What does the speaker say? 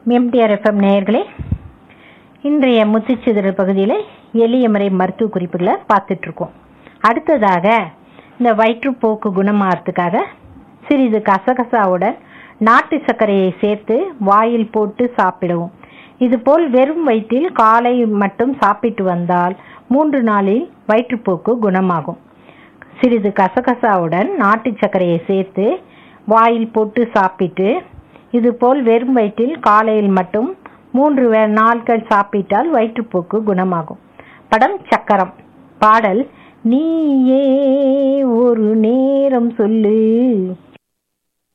MTR FM நேயர்களே இன்றைய முத்துச்சிதறல் பகுதியில் எளிய முறை மருத்துவ குறிப்புகளை பார்த்துட்ருக்கோம் அடுத்ததாக இந்த வயிற்றுப்போக்கு குணமாகறதுக்காக சிறிது கசகசாவுடன் நாட்டு சர்க்கரையை சேர்த்து வாயில் போட்டு சாப்பிடவும் இதுபோல் வெறும் வயிற்றில் காலை மட்டும் சாப்பிட்டு வந்தால் மூன்று நாளில் வயிற்றுப்போக்கு குணமாகும் சிறிது கசகசாவுடன் நாட்டு சர்க்கரையை சேர்த்து வாயில் போட்டு சாப்பிட்டு இதுபோல் வெறும் வயிற்றில் காலையில் மட்டும் மூன்று வே- நாட்கள் சாப்பிட்டால் வயிற்றுப்போக்கு குணமாகும் படம் சக்கரம் பாடல் நீயே ஒரு நேரம் சொல்லு